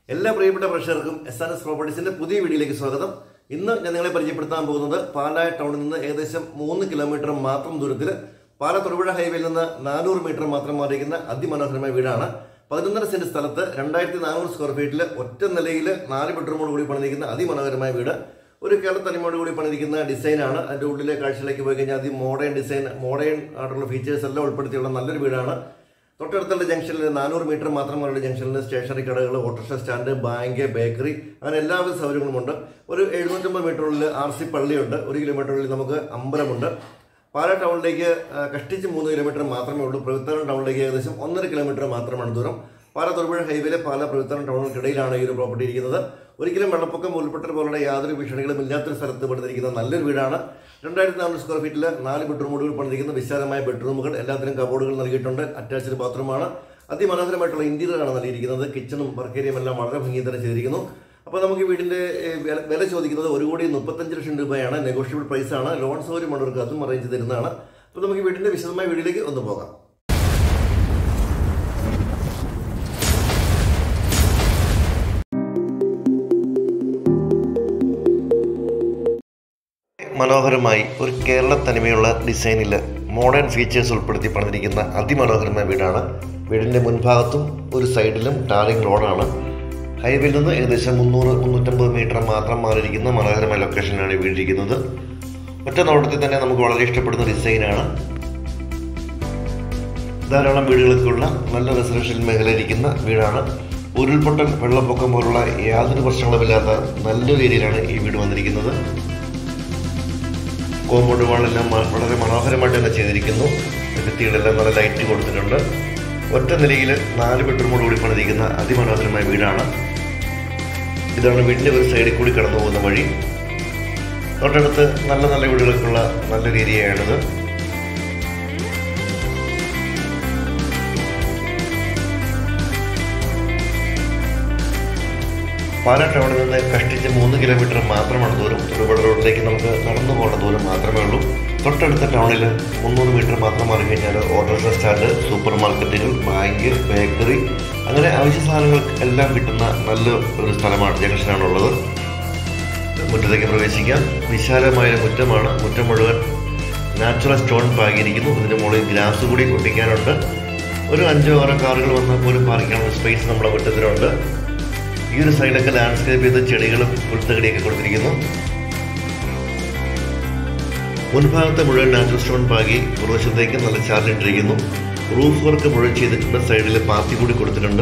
എല്ലാ പ്രിയപ്പെട്ട പ്രേക്ഷകർക്കും എസ് ആർ എസ് പ്രോപ്പർട്ടീസിന്റെ പുതിയ വീഡിയോയിലേക്ക് സ്വാഗതം ഇന്ന് ഞാൻ നിങ്ങളെ പരിചയപ്പെടുത്താൻ പോകുന്നത് പാലായ ടൗണിൽ നിന്ന് ഏകദേശം മൂന്ന് കിലോമീറ്റർ മാത്രം ദൂരത്തിൽ പാല തൊടുപുഴ ഹൈവേയിൽ നിന്ന് നാനൂറ് മീറ്റർ മാത്രം മാറിയിരിക്കുന്ന അതിമനോഹരമായ വീടാണ് പതിനൊന്നര സെന്റ് സ്ഥലത്ത് രണ്ടായിരത്തി നാനൂറ് സ്ക്വയർ ഫീറ്റിൽ ഒറ്റ നിലയിൽ നാല് ബെഡ്റൂമോട് കൂടി പണിതിരിക്കുന്ന അതിമനോഹരമായ വീട് ഒരു കേരളത്തനിമോട് കൂടി പണിതിരിക്കുന്ന ഡിസൈനാണ് അതിന്റെ ഉള്ളിലെ കാഴ്ചയിലേക്ക് പോയി കഴിഞ്ഞാൽ അതി മോഡേൺ ഡിസൈൻ മോഡേൺ ആയിട്ടുള്ള ഫീച്ചേഴ്സ് എല്ലാം ഉൾപ്പെടുത്തിയുള്ള നല്ലൊരു വീടാണ് തൊട്ടടുത്തുള്ള ജംഗ്ഷനിൽ നാനൂറ് മീറ്റർ മാത്രമുള്ള ജംഗ്ഷനിൽ സ്റ്റേഷനറി കടകൾ ഓട്ടോറിക്ഷ സ്റ്റാൻഡ് ബാങ്ക് ബേക്കറി അങ്ങനെ എല്ലാവിധ സൗകര്യങ്ങളുമുണ്ട് ഒരു എഴുന്നൂറ്റമ്പത് മീറ്ററുള്ളിൽ ആർ സി പള്ളിയുണ്ട് ഒരു കിലോമീറ്ററുള്ളിൽ നമുക്ക് അമ്പലമുണ്ട് പാല ടൗണിലേക്ക് ആ, കഷ്ടിച്ച് മൂന്ന് കിലോമീറ്റർ മാത്രമേ ഉള്ളൂ പ്രവിത്തനം ടൗണിലേക്ക് ഏകദേശം ഒന്നര കിലോമീറ്റർ മാത്രമാണ് ദൂരം പാല തൊടുപുഴ ഹൈവേയിലെ പാല പ്രവിത്തനം ടൗണിൽക്കിടയിലാണ് ഈ ഒരു പ്രോപ്പർട്ടി ഇരിക്കുന്നത് ഒരിക്കലും വെള്ളപ്പൊക്കം ഉരുൾപൊട്ടൽ പോലുള്ള യാതൊരു ഭീഷണികളും ഇല്ലാത്തൊരു സ്ഥലത്ത് പണിതിരിക്കുന്ന നല്ലൊരു വീടാണ് രണ്ടായിരത്തി നാനൂറ് സ്ക്വയർ ഫീറ്റിൽ നാല് ബെഡ്റൂമുകൾ പണിതിരിക്കുന്ന വിശാലമായ ബെഡ്റൂമുകൾ എല്ലാത്തിനും കബോർഡുകൾ നൽകിയിട്ടുണ്ട് അറ്റാച്ച്ഡ് ബാത്റൂമാണ് അതിമനോഹരമായിട്ടുള്ള ഇന്റീരിയറാണ് നൽകിയിരിക്കുന്നത് കിച്ചണും വർക്കേരിയും എല്ലാം വളരെ ഭംഗി തന്നെ ചെയ്തിരിക്കുന്നു അപ്പോൾ നമുക്ക് ഈ വീടിന്റെ ഏ, വില- വില ചോദിക്കുന്നത് ഒരു കോടി മുപ്പത്തഞ്ച് ലക്ഷം രൂപയാണ് നെഗോഷ്യബിൾ പ്രൈസ് ആണ് ലോൺ സൗകര്യമുള്ളവർക്ക് അതും അറേഞ്ച് തരുന്നതാണ് അപ്പോൾ നമുക്ക് ഈ വീടിന്റെ വിശദമായ വീഡിയോയിലേക്ക് ഒന്ന് പോകാം മനോഹരമായി ഒരു കേരള തനിമയുള്ള ഡിസൈനിൽ മോഡേൺ ഫീച്ചേഴ്സ് ഉൾപ്പെടുത്തി പണിതിരിക്കുന്ന അതിമനോഹരമായ വീടാണ് വീടിൻ്റെ മുൻഭാഗത്തും ഒരു സൈഡിലും ടാറിംഗ് റോഡാണ് ഹൈവേയിൽ നിന്ന് ഏകദേശം മുന്നൂറ് മുന്നൂറ്റമ്പത് മീറ്റർ മാത്രം മാറിയിരിക്കുന്ന മനോഹരമായ ലൊക്കേഷനിലാണ് ഈ വീടിരിക്കുന്നത് ഒറ്റ നോട്ടത്തിൽ തന്നെ നമുക്ക് വളരെ ഇഷ്ടപ്പെടുന്ന ഡിസൈനാണ് ധാരാളം വീടുകൾക്കുള്ള നല്ല റെസിഡൻഷ്യൽ മേഖലയിരിക്കുന്ന വീടാണ് ഉരുൾപൊട്ടൽ വെള്ളപ്പൊക്കം പോലുള്ള യാതൊരു പ്രശ്നങ്ങളുമില്ലാത്ത നല്ലൊരു ഏരിയയിലാണ് ഈ വീട് വന്നിരിക്കുന്നത് കോമ്പൗണ്ട് വാളെല്ലാം മ- വളരെ മനോഹരമായിട്ട് തന്നെ ചെയ്തിരിക്കുന്നു ഭിത്തികളെല്ലാം നല്ല ലൈറ്റ് കൊടുത്തിട്ടുണ്ട് ഒറ്റ നിലയിൽ നാല് ബെഡ്റൂമോട് കൂടി പണിതിരിക്കുന്ന അതിമനോഹരമായ വീടാണ് ഇതാണ് വീടിന്റെ ഒരു സൈഡിൽ കൂടി കടന്നു പോകുന്ന വഴി തൊട്ടടുത്ത് നല്ല നല്ല വീടുകൾക്കുള്ള നല്ലൊരു ഏരിയയാണിത് പാലാ ടൗണിൽ നിന്ന് കഷ്ടിച്ച് മൂന്ന് കിലോമീറ്റർ മാത്രമാണ് ദൂരം തൊടുപുഴ റോഡിലേക്ക് നമുക്ക് നടന്നു പോകുന്ന ദൂരം മാത്രമേ ഉള്ളൂ തൊട്ടടുത്ത ടൗണിൽ മുന്നൂറ് മീറ്റർ മാത്രം മാറി കഴിഞ്ഞാൽ ഓട്ടോറിക്ഷ സ്റ്റാൻഡ് സൂപ്പർ മാർക്കറ്റുകൾ ബാങ്ക് ബേക്കറി അങ്ങനെ ആവശ്യ സാധനങ്ങൾ എല്ലാം കിട്ടുന്ന നല്ല ഒരു സ്ഥലമാണ് ജംഗ്ഷനാണുള്ളത് മുറ്റത്തേക്ക് പ്രവേശിക്കാം വിശാലമായ മുറ്റമാണ് മുറ്റം മുഴുവൻ നാച്ചുറൽ സ്റ്റോൺ പാകിയിരിക്കുന്നു ഇതിന് മുകളിൽ ഗ്ലാസ് കൂടി ഒട്ടിക്കാനുണ്ട് ഒരു അഞ്ചോ ആറോ കാറുകൾ വന്നാൽ പോലും പാർക്കാനുള്ള സ്പേസ് നമ്മുടെ മുറ്റത്തിനുണ്ട് ഈ ഒരു സൈഡൊക്കെ ലാൻഡ്സ്കേപ്പ് ചെയ്ത് ചെടികളും പുൽത്തകടിയൊക്കെ കൊടുത്തിരിക്കുന്നു മുൻഭാഗത്തെ മുഴുവൻ നാച്ചുറൽ സ്റ്റോൺ പാകി പുറവശത്തേക്ക് നല്ല ചാർജിട്ടിരിക്കുന്നു റൂഫ് വർക്ക് മുഴുവൻ ചെയ്തിട്ടുണ്ട് സൈഡിൽ പാത്തി കൂടി കൊടുത്തിട്ടുണ്ട്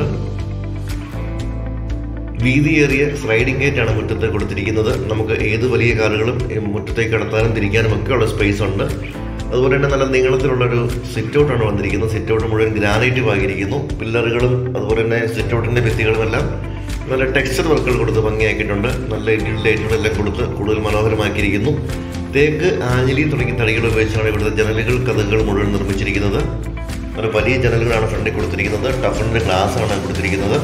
വീതിയേറിയ സ്ലൈഡിംഗ് ഗേറ്റ് ആണ് മുറ്റത്ത് കൊടുത്തിരിക്കുന്നത് നമുക്ക് ഏത് വലിയ കാറുകളും ഈ മുറ്റത്തേക്ക് കടത്താനും തിരിക്കാനും ഒക്കെ ഉള്ള സ്പേസ് ഉണ്ട് അതുപോലെ തന്നെ നല്ല നീളത്തിലുള്ളൊരു സിറ്റ് ഔട്ടാണ് വന്നിരിക്കുന്നത് സിറ്റ് ഔട്ട് മുഴുവൻ ഗ്രാനൈറ്റ് പാകിയിരിക്കുന്നു പില്ലറുകളും അതുപോലെ തന്നെ സിറ്റ് ഔട്ടിൻ്റെ ഭിത്തികളും എല്ലാം നല്ല ടെക്സ്ചർ വർക്കുകൾ കൊടുത്ത് ഭംഗിയാക്കിയിട്ടുണ്ട് നല്ല ഇന്ത്യൻ ലൈറ്റുകളെല്ലാം കൊടുത്ത് കൂടുതൽ മനോഹരമാക്കിയിരിക്കുന്നു തേക്ക് ആഞ്ഞിലി തുടങ്ങിയ തടികൾ ഉപയോഗിച്ചാണ് ഇവിടുത്തെ ജനലുകൾ കഥകൾ മുഴുവൻ നിർമ്മിച്ചിരിക്കുന്നത് നല്ല വലിയ ജനലുകളാണ് ഫ്രണ്ടിൽ കൊടുത്തിരിക്കുന്നത് ടഫിൻ്റെ ഗ്ലാസ് ആണ് കൊടുത്തിരിക്കുന്നത്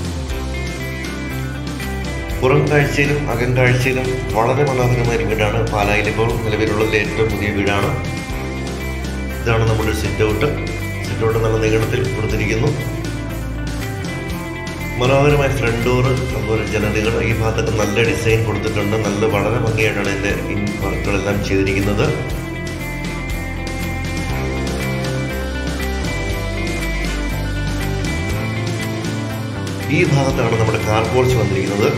പുറം കാഴ്ചയിലും അകം കാഴ്ചയിലും വളരെ മനോഹരമായ ഒരു വീടാണ് പാലായിൽ ഇപ്പോൾ നിലവിലുള്ളതിൽ ഏറ്റവും പുതിയ വീടാണ് ഇതാണ് നമ്മുടെ സിറ്റ് ഔട്ട് സിറ്റ് ഔട്ട് നല്ല നീളത്തിൽ കൊടുത്തിരിക്കുന്നു മനോഹരമായ ഫ്രണ്ട് ഡോർ അതുപോലെ ജനലുകൾ ഈ ഭാഗത്തൊക്കെ നല്ല ഡിസൈൻ കൊടുത്തിട്ടുണ്ട് നല്ല വളരെ ഭംഗിയായിട്ടാണ് ഇതിന്റെ ഇൻ വർക്കുകളെല്ലാം ചെയ്തിരിക്കുന്നത് ഈ ഭാഗത്താണ് നമ്മുടെ കാർ പോർച്ച് വന്നിരിക്കുന്നത്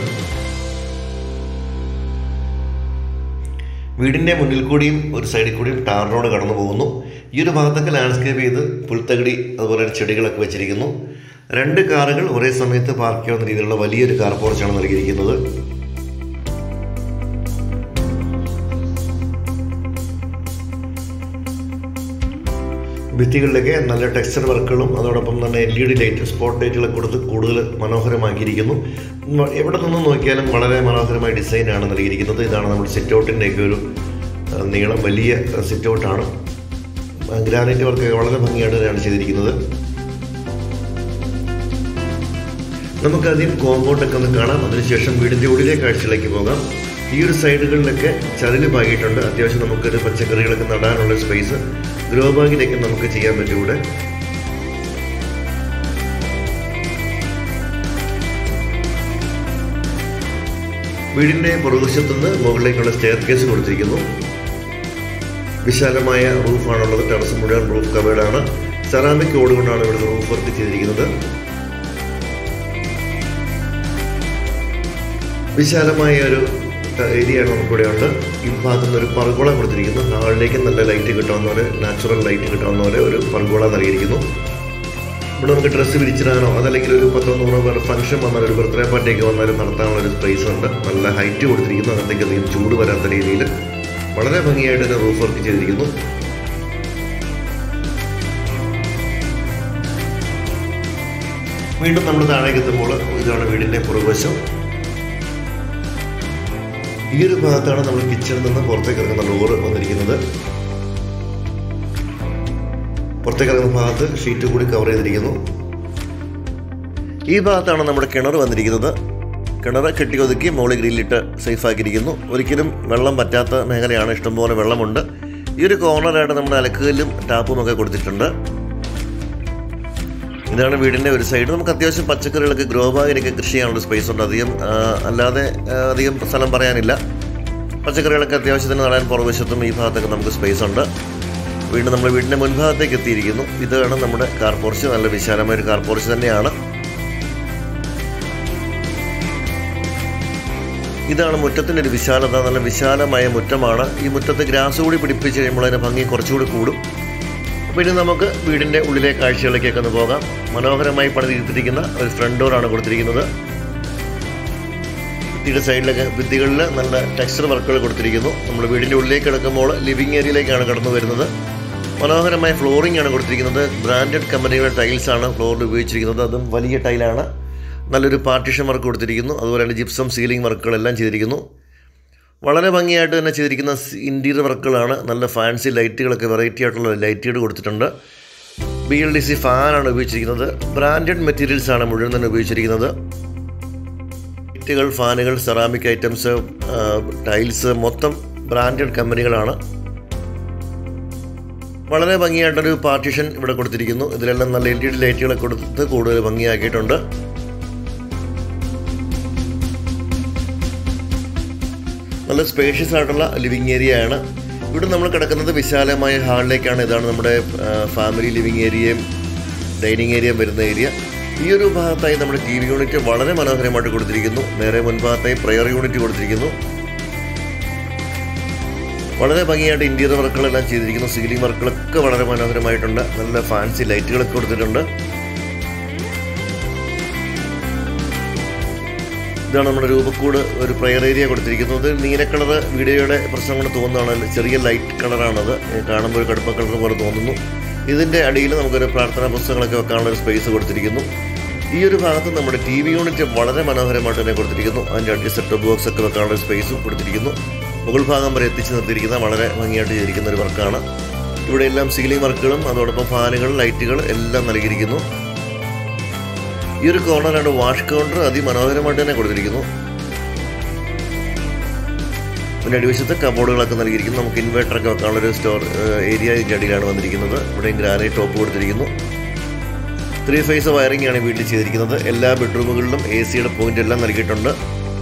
വീടിന്റെ മുന്നിൽ കൂടിയും ഒരു സൈഡിൽ കൂടിയും ടാർ റോഡ് കടന്നു പോകുന്നു ഈ ഒരു ഭാഗത്തൊക്കെ ലാൻഡ്സ്കേപ്പ് ചെയ്ത് പുൽത്തകടി അതുപോലെ തന്നെ ചെടികളൊക്കെ വെച്ചിരിക്കുന്നു രണ്ട് കാറുകൾ ഒരേ സമയത്ത് പാർക്ക് ചെയ്യാവുന്ന രീതിയിലുള്ള വലിയൊരു കാർ പോർച്ചാണ് നൽകിയിരിക്കുന്നത് ഭിത്തികളിലൊക്കെ നല്ല ടെക്സ്ചർ വർക്കുകളും അതോടൊപ്പം തന്നെ L E D light spot ലൈറ്റുകളൊക്കെ കൊടുത്ത് കൂടുതൽ മനോഹരമാക്കിയിരിക്കുന്നു ഉം, എവിടെ നിന്ന് നോക്കിയാലും വളരെ മനോഹരമായ ഡിസൈനാണ് നൽകിയിരിക്കുന്നത് ഇതാണ് നമ്മുടെ സിറ്റ് ഔട്ടിൻ്റെയൊക്കെ ഒരു ആ, നീളം വലിയ സിറ്റ് ഔട്ടാണ് ഗ്രാനൈറ്റ് വർക്ക് വളരെ ഭംഗിയായിട്ട് തന്നെയാണ് ചെയ്തിരിക്കുന്നത് നമുക്ക് ആദ്യം കോമ്പൗണ്ട് ഒക്കെ ഒന്ന് കാണാം അതിനുശേഷം വീടിന്റെ ഉള്ളിലെ കാഴ്ചയിലേക്ക് പോകാം ഈ ഒരു സൈഡുകളിലൊക്കെ ചരല് പാകിയിട്ടുണ്ട് അത്യാവശ്യം നമുക്കൊരു പച്ചക്കറികളൊക്കെ നടാനുള്ള സ്പേസ് ഗ്രോ ബാഗിലേക്ക് നമുക്ക് ചെയ്യാൻ പറ്റും ഇവിടെ വീടിന്റെ പുറകുവശത്തു നിന്ന് മുകളിലേക്കുള്ള സ്റ്റെയർ കേസ് കൊടുത്തിരിക്കുന്നു വിശാലമായ റൂഫാണുള്ളത് ടെറസ് മുഴുവൻ റൂഫ് കവേഡാണ് സെറാമിക് ഓട് കൊണ്ടാണ് ഇവിടെ റൂഫ് വർക്ക് ചെയ്തിരിക്കുന്നത് വിശാലമായ ഒരു ഏരിയയാണ് നമുക്കിവിടെ ഉണ്ട് ഈ ഭാഗത്ത് നിന്ന് ഒരു പർഗോള കൊടുത്തിരിക്കുന്നു ഹാളിലേക്ക് നല്ല ലൈറ്റ് കിട്ടാവുന്ന പോലെ നാച്ചുറൽ ലൈറ്റ് കിട്ടാവുന്ന പോലെ ഒരു പർഗോള നൽകിയിരിക്കുന്നു ഇവിടെ നമുക്ക് ഡ്രസ്സ് വിരിച്ചിടാനോ അതല്ലെങ്കിൽ ഒരു പത്തോ നൂറോ പേർ ഫംഗ്ഷൻ വന്നാൽ ഒരു ബർത്ത്ഡേ പാർട്ടിയൊക്കെ വന്നാലും നടത്താനുള്ള ഒരു സ്പേസ് ഉണ്ട് നല്ല ഹൈറ്റ് കൊടുത്തിരിക്കുന്നു അകത്തേക്ക് അധികം ചൂട് വരാത്ത രീതിയിൽ വളരെ ഭംഗിയായിട്ട് തന്നെ റൂഫ് വർക്ക് ചെയ്തിരിക്കുന്നു വീണ്ടും നമ്മൾ താഴേക്ക് എത്തുമ്പോൾ ഇതാണ് വീടിന്റെ പുറകുവശം ഈ ഒരു ഭാഗത്താണ് നമ്മൾ കിച്ചണിൽ നിന്ന് പുറത്തേക്ക് ഇറങ്ങുന്ന ഡോറ് വന്നിരിക്കുന്നത് പുറത്തേക്ക് ഇറങ്ങുന്ന ഭാഗത്ത് ഷീറ്റ് കൂടി കവർ ചെയ്തിരിക്കുന്നു ഈ ഭാഗത്താണ് നമ്മുടെ കിണർ വന്നിരിക്കുന്നത് കിണർ കെട്ടിയൊതുക്കി മോളി ഗ്രില്ലിട്ട് സേഫ് ആക്കിയിരിക്കുന്നു ഒരിക്കലും വെള്ളം പറ്റാത്ത മേഖലയാണ് ഇഷ്ടംപോലെ വെള്ളമുണ്ട് ഈ ഒരു കോർണറായിട്ട് നമ്മുടെ അലക്കുകല്ലും ടാപ്പും ഒക്കെ കൊടുത്തിട്ടുണ്ട് ഇതാണ് വീടിൻ്റെ ഒരു സൈഡ് നമുക്ക് അത്യാവശ്യം പച്ചക്കറികളൊക്കെ ഗ്രോ ബാഗിനൊക്കെ കൃഷി ചെയ്യാനുള്ള സ്പേസ് ഉണ്ട് അധികം ആ, അല്ലാതെ ആ, അധികം സ്ഥലം പറയാനില്ല പച്ചക്കറികളൊക്കെ അത്യാവശ്യത്തിന് നടാൻ പുറവശത്തും ഈ ഭാഗത്തൊക്കെ നമുക്ക് സ്പേസ് ഉണ്ട് വീണ്ടും നമ്മൾ വീടിൻ്റെ മുൻഭാഗത്തേക്ക് എത്തിയിരിക്കുന്നു ഇതാണ് നമ്മുടെ കാർ പോർച്ച് നല്ല വിശാലമായ ഒരു കാർ പോർച്ച് തന്നെയാണ് ഇതാണ് മുറ്റത്തിൻ്റെ ഒരു വിശാലത നല്ല വിശാലമായ മുറ്റമാണ് ഈ മുറ്റത്ത് ഗ്രാസ് കൂടി പിടിപ്പിച്ച് കഴിയുമ്പോൾ അതിൻ്റെ ഭംഗി കുറച്ചുകൂടി കൂടും അപ്പോൾ ഇനി നമുക്ക് വീടിൻ്റെ ഉള്ളിലെ കാഴ്ചകളിലേക്കൊക്കെ ഒന്ന് പോകാം മനോഹരമായി പണിതിരിക്കുന്ന ഒരു ഫ്രണ്ട് ഡോറാണ് കൊടുത്തിരിക്കുന്നത് ഭിത്തിയുടെ സൈഡിലൊക്കെ ഭിത്തികളിൽ നല്ല ടെക്സ്ചർ വർക്കുകൾ കൊടുത്തിരിക്കുന്നു നമ്മൾ വീടിൻ്റെ ഉള്ളിലേക്ക് കിടക്കുമ്പോൾ ലിവിങ് ഏരിയയിലേക്കാണ് കടന്നു വരുന്നത് മനോഹരമായ ഫ്ലോറിംഗ് ആണ് കൊടുത്തിരിക്കുന്നത് ബ്രാൻഡഡ് കമ്പനികളുടെ ടൈൽസ് ആണ് ഫ്ലോറിൽ ഉപയോഗിച്ചിരിക്കുന്നത് അതും വലിയ ടൈലാണ് നല്ലൊരു പാർട്ടീഷൻ വർക്ക് കൊടുത്തിരിക്കുന്നു അതുപോലെ തന്നെ ജിപ്സം സീലിംഗ് വർക്കുകളെല്ലാം ചെയ്തിരിക്കുന്നു വളരെ ഭംഗിയായിട്ട് തന്നെ ചെയ്തിരിക്കുന്ന ഇൻറ്റീരിയർ വർക്കുകളാണ് നല്ല ഫാൻസി ലൈറ്റുകളൊക്കെ വെറൈറ്റി ആയിട്ടുള്ള ലൈറ്റുകൾ കൊടുത്തിട്ടുണ്ട് ബി എൽ ഡി സി ഫാനാണ് ഉപയോഗിച്ചിരിക്കുന്നത് ബ്രാൻഡഡ് മെറ്റീരിയൽസ് ആണ് മുഴുവൻ തന്നെ ഉപയോഗിച്ചിരിക്കുന്നത് ലൈറ്റുകൾ ഫാനുകൾ സെറാമിക് ഐറ്റംസ് ടൈൽസ് മൊത്തം ബ്രാൻഡഡ് കമ്പനികളാണ് വളരെ ഭംഗിയായിട്ടൊരു പാർട്ടീഷൻ ഇവിടെ കൊടുത്തിരിക്കുന്നു ഇതിലെല്ലാം നല്ല എൽ ഇ ഡി ലൈറ്റുകളൊക്കെ കൊടുത്ത് കൂടുതൽ ഭംഗിയാക്കിയിട്ടുണ്ട് നല്ല സ്പേഷ്യസ് ആയിട്ടുള്ള ലിവിങ് ഏരിയ ആണ് ഇവിടെ നമ്മൾ കിടക്കുന്നത് വിശാലമായ ഹാളിലേക്കാണ് ഇതാണ് നമ്മുടെ ഫാമിലി ലിവിങ് ഏരിയയും ഡൈനിങ് ഏരിയയും വരുന്ന ഏരിയ ഈ ഒരു ഭാഗത്തായി നമ്മുടെ ടി വി യൂണിറ്റ് വളരെ മനോഹരമായിട്ട് കൊടുത്തിരിക്കുന്നു നേരെ മുൻഭാഗത്തായി പ്രയർ യൂണിറ്റ് കൊടുത്തിരിക്കുന്നു വളരെ ഭംഗിയായിട്ട് ഇന്റീരിയർ വർക്കുകളെല്ലാം ചെയ്തിരിക്കുന്നു സീലിംഗ് വർക്കുകളൊക്കെ വളരെ മനോഹരമായിട്ടുണ്ട് നല്ല ഫാൻസി ലൈറ്റുകളൊക്കെ കൊടുത്തിട്ടുണ്ട് ഇതാണ് നമ്മുടെ രൂപക്കൂട് ഒരു പ്രയർ ഏരിയ കൊടുത്തിരിക്കുന്നത് നീല കളർ വീഡിയോയുടെ പ്രശ്നം കൊണ്ട് തോന്നുന്നതാണ് ചെറിയ ലൈറ്റ് കളറാണത് കാണുമ്പോൾ ഒരു കടുപ്പ കളർ പോലെ തോന്നുന്നു ഇതിൻ്റെ അടിയിൽ നമുക്കൊരു പ്രാർത്ഥനാ പുസ്തകങ്ങളൊക്കെ വെക്കാനുള്ള ഒരു സ്പേസ് കൊടുത്തിരിക്കുന്നു ഈ ഒരു ഭാഗത്ത് നമ്മുടെ ടി വി യൂണിറ്റ് വളരെ മനോഹരമായിട്ട് തന്നെ കൊടുത്തിരിക്കുന്നു അതിൻ്റെ അടി സെറ്റ് ബോക്സ് ഒക്കെ വെക്കാനുള്ള ഒരു സ്പേസും കൊടുത്തിരിക്കുന്നു മുകൾ ഭാഗം വരെ എത്തിച്ച് നിർത്തിയിരിക്കുന്ന വളരെ ഭംഗിയായിട്ട് ചെയ്തിരിക്കുന്ന ഒരു വർക്കാണ് ഇവിടെ എല്ലാം സീലിംഗ് വർക്കുകളും അതോടൊപ്പം ഫാനുകൾ ലൈറ്റുകൾ എല്ലാം നൽകിയിരിക്കുന്നു ഈ ഒരു കോർണറാണ് വാഷ് കൗണ്ടർ അതിമനോഹരമായിട്ട് തന്നെ കൊടുത്തിരിക്കുന്നു പിന്നെ അടിവശത്ത് കബോർഡുകളൊക്കെ നൽകിയിരിക്കുന്നു നമുക്ക് ഇൻവേർട്ടറൊക്കെ വെക്കാനുള്ള ഒരു സ്റ്റോർ ഏരിയ ഇതിൻ്റെ അടിയിലാണ് വന്നിരിക്കുന്നത് ഇവിടെയും ഗ്രാനൈറ്റ് ടോപ്പ് കൊടുത്തിരിക്കുന്നു ത്രീ ഫേസ് വയറിംഗ് ആണ് വീട്ടിൽ ചെയ്തിരിക്കുന്നത് എല്ലാ ബെഡ്റൂമുകളിലും എ സിയുടെ പോയിന്റ് എല്ലാം നൽകിയിട്ടുണ്ട്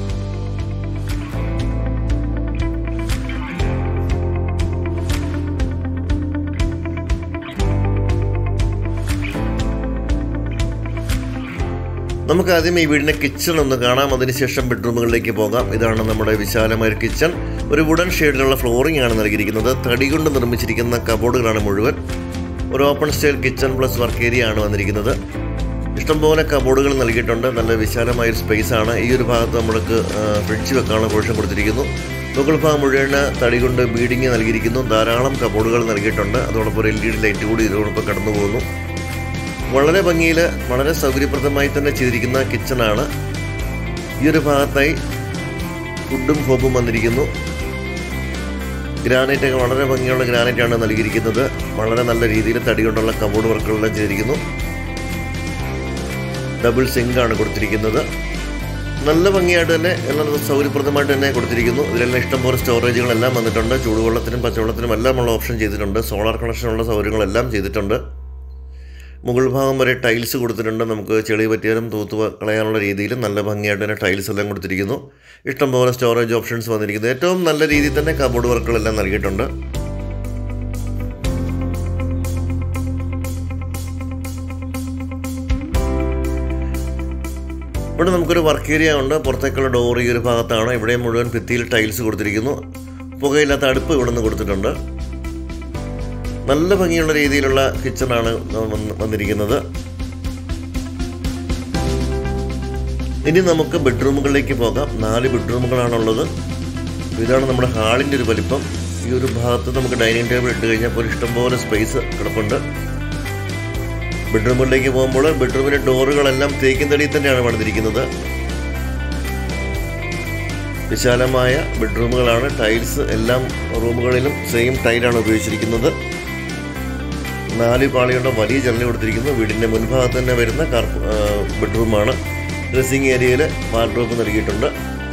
നമുക്ക് ആദ്യം ഈ വീടിന്റെ കിച്ചൺ ഒന്ന് കാണാം അതിനുശേഷം ബെഡ്റൂമുകളിലേക്ക് പോകാം ഇതാണ് നമ്മുടെ വിശാലമായ ഒരു കിച്ചൺ ഒരു വുഡൻ ഷെയ്ഡിലുള്ള ഫ്ലോറിംഗ് ആണ് നൽകിയിരിക്കുന്നത് തടി കൊണ്ട് നിർമ്മിച്ചിരിക്കുന്ന കബോർഡുകളാണ് മുഴുവൻ ഒരു open style kitchen plus work area ആണ് വന്നിരിക്കുന്നത് ഇഷ്ടംപോലെ കബോർഡുകൾ നൽകിയിട്ടുണ്ട് നല്ല വിശാലമായ ഒരു സ്പേസ് ആണ് ഈ ഒരു ഭാഗത്ത് നമ്മൾക്ക് ഫ്രിഡ്ജ് വെക്കാനുള്ള പ്രൊവിഷൻ കൊടുത്തിരിക്കുന്നു മുകൾ ഭാഗം മുഴുവൻ തടി കൊണ്ട് ബീഡിങ് നൽകിയിരിക്കുന്നു ധാരാളം കബോർഡുകൾ നൽകിയിട്ടുണ്ട് അതോടൊപ്പം ഒരു എൽ ഇ ഡി ലൈറ്റ് കൂടി ഇതിനോടൊപ്പം കടന്നു പോകുന്നു വളരെ ഭംഗിയിൽ വളരെ സൗകര്യപ്രദമായി തന്നെ ചെയ്തിരിക്കുന്ന കിച്ചണാണ് ഈ ഒരു ഭാഗത്തായി ഫുഡും ഹോബും വന്നിരിക്കുന്നു ഗ്രാനൈറ്റ് ഒക്കെ വളരെ ഭംഗിയുള്ള ഗ്രാനൈറ്റ് ആണ് നൽകിയിരിക്കുന്നത് വളരെ നല്ല രീതിയിൽ തടി കൊണ്ടുള്ള കബോർഡ് വർക്കുകളെല്ലാം ചെയ്തിരിക്കുന്നു ഡബിൾ സിങ്ക് ആണ് കൊടുത്തിരിക്കുന്നത് നല്ല ഭംഗിയായിട്ട് തന്നെ നല്ല സൗകര്യപ്രദമായിട്ട് തന്നെ കൊടുത്തിരിക്കുന്നു ഇതിലെല്ലാം ഇഷ്ടംപോലെ സ്റ്റോറേജുകളെല്ലാം വന്നിട്ടുണ്ട് ചൂടുവെള്ളത്തിനും പച്ചവെള്ളത്തിനും എല്ലാം ഉള്ള ഓപ്ഷൻ ചെയ്തിട്ടുണ്ട് സോളാർ കണക്ഷനുള്ള സൗകര്യങ്ങളെല്ലാം ചെയ്തിട്ടുണ്ട് മുകൾ ഭാഗം വരെ ടൈൽസ് കൊടുത്തിട്ടുണ്ട് നമുക്ക് ചെളി പറ്റിയാലും തൂത്ത് കളയാനുള്ള രീതിയിൽ നല്ല ഭംഗിയായിട്ട് തന്നെ ടൈൽസ് എല്ലാം കൊടുത്തിരിക്കുന്നു ഇഷ്ടംപോലെ സ്റ്റോറേജ് ഓപ്ഷൻസ് വന്നിരിക്കുന്നു ഏറ്റവും നല്ല രീതിയിൽ തന്നെ കബോർഡ് വർക്കുകളെല്ലാം നൽകിയിട്ടുണ്ട് ഇവിടെ നമുക്കൊരു വർക്ക് ഏരിയ ഉണ്ട് പുറത്തേക്കുള്ള ഡോർ ഈ ഒരു ഭാഗത്താണ് ഇവിടെ മുഴുവൻ ഭിത്തിയിൽ ടൈൽസ് കൊടുത്തിരിക്കുന്നു പുകയില്ലാത്ത അടുപ്പ് ഇവിടെ നിന്ന് കൊടുത്തിട്ടുണ്ട് നല്ല ഭംഗിയുള്ള രീതിയിലുള്ള കിച്ചണാണ് വന്ന് വന്നിരിക്കുന്നത് ഇനി നമുക്ക് ബെഡ്റൂമുകളിലേക്ക് പോകാം നാല് ബെഡ്റൂമുകളാണുള്ളത് ഇതാണ് നമ്മുടെ ഹാളിൻ്റെ ഒരു വലിപ്പം ഈ ഒരു ഭാഗത്ത് നമുക്ക് ഡൈനിങ് ടേബിൾ ഇട്ട് കഴിഞ്ഞപ്പോൾ ഇഷ്ടംപോലെ സ്പേസ് കിടപ്പുണ്ട് ബെഡ്റൂമുകളിലേക്ക് പോകുമ്പോൾ ബെഡ്റൂമിലെ ഡോറുകളെല്ലാം തേക്കിൻ തടിയിൽ തന്നെയാണ് പണിതിരിക്കുന്നത് വിശാലമായ ബെഡ്റൂമുകളാണ് ടൈൽസ് എല്ലാം റൂമുകളിലും സെയിം ടൈലാണ് ഉപയോഗിച്ചിരിക്കുന്നത് നാല് പാളിയുള്ള വലിയ ജനൽ കൊടുത്തിരിക്കുന്നു വീടിൻ്റെ മുൻഭാഗത്ത് തന്നെ വരുന്ന കാർ ബെഡ്റൂമാണ് ഡ്രസ്സിംഗ് ഏരിയയിൽ വാർഡ്രോബ് നൽകിയിട്ടുണ്ട്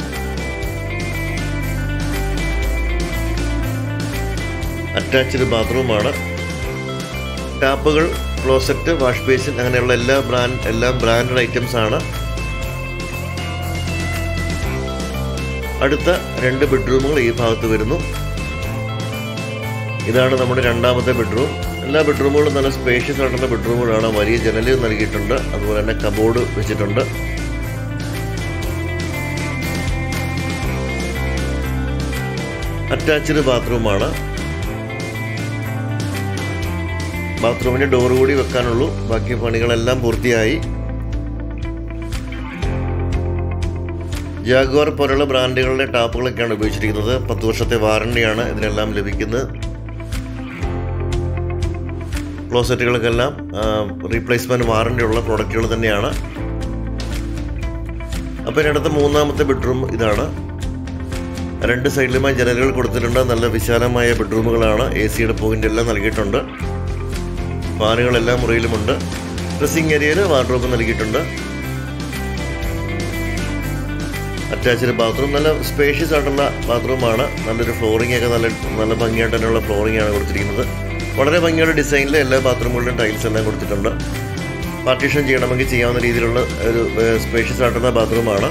അറ്റാച്ച്ഡ് ബാത്റൂമാണ് ടാപ്പുകൾ ക്ലോസറ്റ് വാഷ് ബേസിൻ അങ്ങനെയുള്ള എല്ലാ ബ്രാൻഡ് എല്ലാം ബ്രാൻഡഡ് ഐറ്റംസ് ആണ് അടുത്ത രണ്ട് ബെഡ്റൂമുകൾ ഈ ഭാഗത്ത് വരുന്നു ഇതാണ് നമ്മുടെ രണ്ടാമത്തെ ബെഡ്റൂം എല്ലാ ബെഡ്റൂമുകളും നല്ല സ്പേഷ്യസ് ആയിട്ടുള്ള ബെഡ്റൂമുകളാണ് വലിയ ജനല് നൽകിയിട്ടുണ്ട് അതുപോലെ തന്നെ കബോർഡ് വെച്ചിട്ടുണ്ട് അറ്റാച്ച്ഡ് ബാത്റൂമാണ് ബാത്റൂമിന് ഡോർ കൂടി വെക്കാനുള്ളൂ ബാക്കി പണികളെല്ലാം പൂർത്തിയായി ജാഗ്വാർ പോലുള്ള ബ്രാൻഡുകളുടെ ടാപ്പുകളൊക്കെയാണ് ഉപയോഗിച്ചിരിക്കുന്നത് പത്ത് വർഷത്തെ വാറണ്ടിയാണ് ഇതിനെല്ലാം ലഭിക്കുന്നത് ക്ലോസറ്റുകൾക്കെല്ലാം റീപ്ലേസ്മെൻറ്റ് വാറണ്ടി ഉള്ള പ്രോഡക്റ്റുകൾ തന്നെയാണ് അപ്പോൾ ഇതിനടുത്ത് മൂന്നാമത്തെ ബെഡ്റൂം ഇതാണ് രണ്ട് സൈഡിലുമായി ജനലുകൾ കൊടുത്തിട്ടുണ്ട് നല്ല വിശാലമായ ബെഡ്റൂമുകളാണ് എ സിയുടെ പോയിന്റ് എല്ലാം നൽകിയിട്ടുണ്ട് ഫാനുകളെല്ലാം മുറിയിലുമുണ്ട് ഡ്രസ്സിംഗ് ഏരിയയിൽ വാർഡ്രോബ് നൽകിയിട്ടുണ്ട് അറ്റാച്ച്ഡ് ബാത്റൂം നല്ല സ്പേഷ്യസ് ആയിട്ടുള്ള ബാത്റൂമാണ് നല്ലൊരു ഫ്ലോറിംഗ് ഒക്കെ നല്ല നല്ല ഭംഗിയായിട്ട് തന്നെയുള്ള ഫ്ലോറിംഗ് ആണ് കൊടുത്തിരിക്കുന്നത് വളരെ ഭംഗിയുള്ള ഡിസൈനിൽ എല്ലാ ബാത്റൂമുകളിലും ടൈൽസ് എല്ലാം കൊടുത്തിട്ടുണ്ട് പാർട്ടീഷൻ ചെയ്യണമെങ്കിൽ ചെയ്യാവുന്ന രീതിയിലുള്ള ഒരു സ്പേഷ്യസ് ആയിട്ടുള്ള ബാത്റൂമാണ്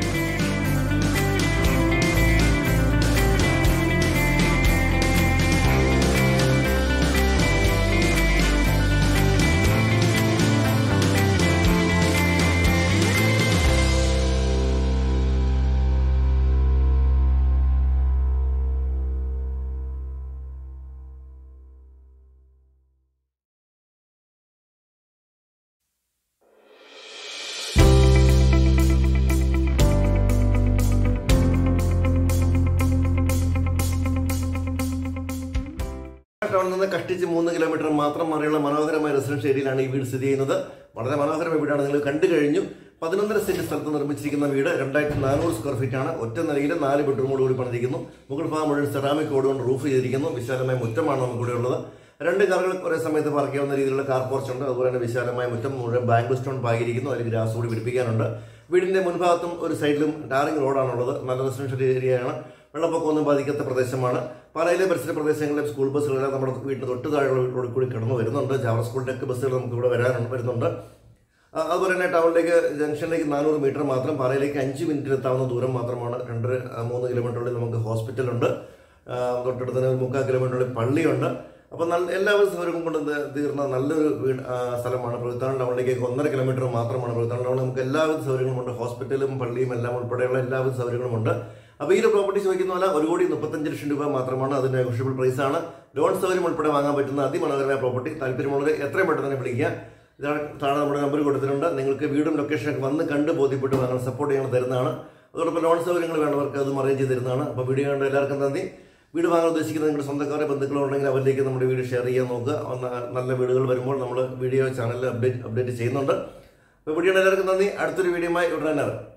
ടൗണിൽ നിന്ന് കഷ്ടിച്ച് മൂന്ന് കിലോമീറ്റർ മാത്രം മാറിയുള്ള മനോഹരമായ റെസിഡൻഷ്യൽ ഏരിയയിലാണ് ഈ വീട് സ്ഥിതി ചെയ്യുന്നത് വളരെ മനോഹരമായ വീടാണ് നിങ്ങൾ കണ്ടു കഴിഞ്ഞു പതിനൊന്നര സെന്റ് സ്ഥലത്ത് നിർമ്മിച്ചിരിക്കുന്ന വീട് രണ്ടായിരത്തി നാനൂറ് സ്ക്വയർ ഫീറ്റ് ആണ് ഒറ്റ നിലയിൽ നാല് ബെഡ്റൂമോട് കൂടി പണിതിരിക്കുന്നു മുകൾ ഭാഗം മുഴുവൻ സെറാമിക് കോഡ് കൊണ്ട് റൂഫ് ചെയ്തിരിക്കുന്നു വിശാലമായ മുറ്റമാണ് നമുക്ക് ഇവിടെ ഉള്ളത് രണ്ട് കാറുകൾ ഒരേ സമയത്ത് പാർക്ക് ചെയ്യാവുന്ന രീതിയിലുള്ള കാർ പോർച്ച് ഉണ്ട് അതുപോലെ തന്നെ വിശാലമായ മുറ്റം മുഴുവൻ ബാംഗിൾ സ്റ്റോൺ പാകിയിരിക്കുന്നു അതിൽ ഗ്രാസ് കൂടി പിടിപ്പിക്കാനുണ്ട് വീടിന്റെ മുൻഭാഗത്തും ഒരു സൈഡിലും ടാറിംഗ് റോഡാണുള്ളത് നല്ല റെസിഡൻഷ്യൽ ഏരിയയാണ് വെള്ളപ്പൊക്കമൊന്നും ബാധിക്കാത്ത പ്രദേശമാണ് പാലയിലെ പരിസര പ്രദേശങ്ങളിലെ സ്കൂൾ ബസ്സുകളെല്ലാം നമ്മുടെ വീട്ടിന് തൊട്ട് താഴെയുള്ള റോഡിൽ കൂടി കടന്നു വരുന്നുണ്ട് ജാവർ സ്കൂളിൻ്റെ ഒക്കെ ബസ്സുകൾ നമുക്ക് ഇവിടെ വരാനുണ്ട് വരുന്നുണ്ട് ആ, അതുപോലെ തന്നെ ടൗണിലേക്ക് ജംഗ്ഷനിലേക്ക് നാനൂറ് മീറ്റർ മാത്രം പാലയിലേക്ക് അഞ്ച് മിനിറ്റിൽ എത്താവുന്ന ദൂരം മാത്രമാണ് രണ്ടര ആ, മൂന്ന് കിലോമീറ്ററുള്ളിൽ നമുക്ക് ഹോസ്പിറ്റലുണ്ട് ആ, തൊട്ടടുത്ത് തന്നെ ഒരു മുക്കാൽ കിലോമീറ്ററുള്ളിൽ പള്ളിയുണ്ട് അപ്പോൾ നല്ല എല്ലാവിധ സൗകര്യവും കൊണ്ട് ഇത് തീർന്ന നല്ലൊരു വീട് ആ, സ്ഥലമാണ് പ്രവിത്താനം ടൗണിലേക്ക് ഒന്നര കിലോമീറ്റർ മാത്രമാണ് പ്രവിത്താനം ടൗണിൽ നമുക്ക് എല്ലാവിധ സൗകര്യങ്ങളും ഉണ്ട് ഹോസ്പിറ്റലും പള്ളിയും എല്ലാം ഉൾപ്പെടെയുള്ള എല്ലാവിധ സൗകര്യങ്ങളും ഉണ്ട് അപ്പോൾ ഈ ഒരു പ്രോപ്പർട്ടി ചോദിക്കുന്ന പോലെ ഒരു കോടി മുപ്പത്തഞ്ച് ലക്ഷം രൂപ മാത്രമാണ് അതിന് നെഗോഷ്യബിൾ പ്രൈസ് ആണ് ലോൺ സൗകര്യം ഉൾപ്പെടെ വാങ്ങാൻ പറ്റുന്ന അതിമനോഹരമായ പ്രോപ്പർട്ടി താല്പര്യമുള്ളവർ എത്രയും പെട്ടെന്ന് തന്നെ വിളിക്കുക ഇതാണ് താഴെ നമ്മുടെ നമ്പർ കൊടുത്തിട്ടുണ്ട് നിങ്ങൾക്ക് വീടും ലൊക്കേഷനൊക്കെ വന്ന് കണ്ട് ബോധ്യപ്പെട്ട് വാങ്ങാൻ സപ്പോർട്ട് ഞങ്ങൾ തരുന്നതാണ് അതോടൊപ്പം ലോൺ സൗകര്യങ്ങൾ വേണ്ടവർക്ക് അതും അറേഞ്ച് ചെയ്ത് തരുന്നതാണ് അപ്പോൾ വീഡിയോ കണ്ട എല്ലാവർക്കും നന്ദി വീട് വാങ്ങാൻ ഉദ്ദേശിക്കുന്ന നിങ്ങളുടെ സ്വന്തക്കാരെ ബന്ധുക്കളോ ഉണ്ടെങ്കിൽ അവരിലേക്ക് നമ്മുടെ വീഡിയോ ഷെയർ ചെയ്യാൻ നോക്കുക ഒന്ന് നല്ല വീടുകൾ വരുമ്പോൾ നമ്മൾ വീഡിയോ ചാനലിൽ അപ്ഡേറ്റ് അപ്ഡേറ്റ് ചെയ്യുന്നുണ്ട് അപ്പോൾ വീഡിയോ എല്ലാവർക്കും നന്ദി അടുത്തൊരു വീഡിയോയുമായി ഉടനെ വരാം